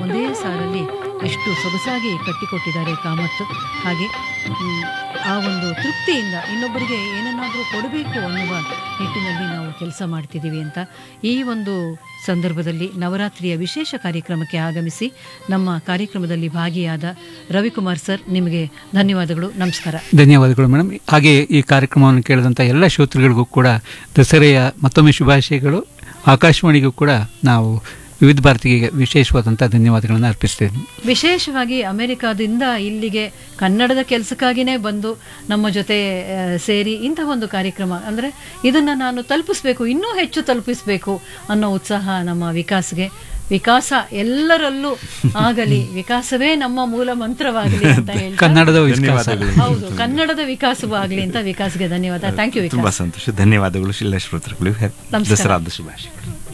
ಒಂದೇ ಸಾಲಲ್ಲಿ ಎಷ್ಟು ಸೊಗಸಾಗಿ ಕಟ್ಟಿಕೊಟ್ಟಿದ್ದಾರೆ ಕಾಮತ್ ಹಾಗೆ ಮ್, ಆ ಒಂದು ತೃಪ್ತಿಯಿಂದ ಇನ್ನೊಬ್ಬರಿಗೆ ಏನನ್ನಾದರೂ ಕೊಡಬೇಕು ಅನ್ನುವ ನಿಟ್ಟಿನಲ್ಲಿ ನಾವು ಕೆಲಸ ಮಾಡ್ತಿದ್ದೀವಿ ಅಂತ ಈ ಒಂದು ಸಂದರ್ಭದಲ್ಲಿ ನವರಾತ್ರಿಯ ವಿಶೇಷ ಕಾರ್ಯಕ್ರಮಕ್ಕೆ ಆಗಮಿಸಿ ನಮ್ಮ ಕಾರ್ಯಕ್ರಮದಲ್ಲಿ ಭಾಗಿಯಾದ ರವಿಕುಮಾರ್ ಸರ್ ನಿಮಗೆ ಧನ್ಯವಾದಗಳು ನಮಸ್ಕಾರ ಧನ್ಯವಾದಗಳು ಮೇಡಮ್ ಹಾಗೆ ಈ ಕಾರ್ಯಕ್ರಮವನ್ನು ಕೇಳಿದಂಥ ಎಲ್ಲ ಶ್ರೋತೃಗಳಿಗೂ ಕೂಡ ದಸರೆಯ ಮತ್ತೊಮ್ಮೆ ಶುಭಾಶಯಗಳು ಆಕಾಶವಾಣಿಗೂ ಕೂಡ ನಾವು ವಿವಿಧ ಭಾರತಿಗೆ ವಿಶೇಷವಾದಂಥ ಧನ್ಯವಾದಗಳನ್ನು ಅರ್ಪಿಸ್ತೇನೆ ವಿಶೇಷವಾಗಿ ಅಮೆರಿಕಾದಿಂದ ಇಲ್ಲಿಗೆ ಕನ್ನಡದ ಕೆಲಸಕ್ಕಾಗಿಯೇ ಬಂದು ನಮ್ಮ ಜೊತೆ ಆ, ಸೇರಿ ಇಂತಹ ಒಂದು ಕಾರ್ಯಕ್ರಮ ಅಂದರೆ ಇದನ್ನು ನಾನು ತಲುಪಿಸ್ಬೇಕು ಇನ್ನೂ ಹೆಚ್ಚು ತಲುಪಿಸಬೇಕು ಅನ್ನೋ ಉತ್ಸಾಹ ನಮ್ಮ ವಿಕಾಸ್ಗೆ ವಿಕಾಸ ಎಲ್ಲರಲ್ಲೂ ಆಗಲಿ ವಿಕಾಸವೇ ನಮ್ಮ ಮೂಲ ಮಂತ್ರವಾಗಲಿ ಅಂತ ಹೇಳ್ತಾ ಕನ್ನಡದ ವಿಕಾಸ ಧನ್ಯವಾದಗಳು ಹೌದು ಕನ್ನಡದ ವಿಕಾಸವಾಗಲಿ ಅಂತ ವಿಕಾಸ್ಗೆ ಧನ್ಯವಾದ ಥ್ಯಾಂಕ್ ಯು ತುಂಬಾ ವಿಕಾಸ್ ಸಂತೋಷ ಧನ್ಯವಾದಗಳು ಶಿಲ್ಲ ಶ್ರೋತೃಗಳು ನಮಸ್ಕಾರ. ದಸರಾದ ಶುಭಾಶಯಗಳು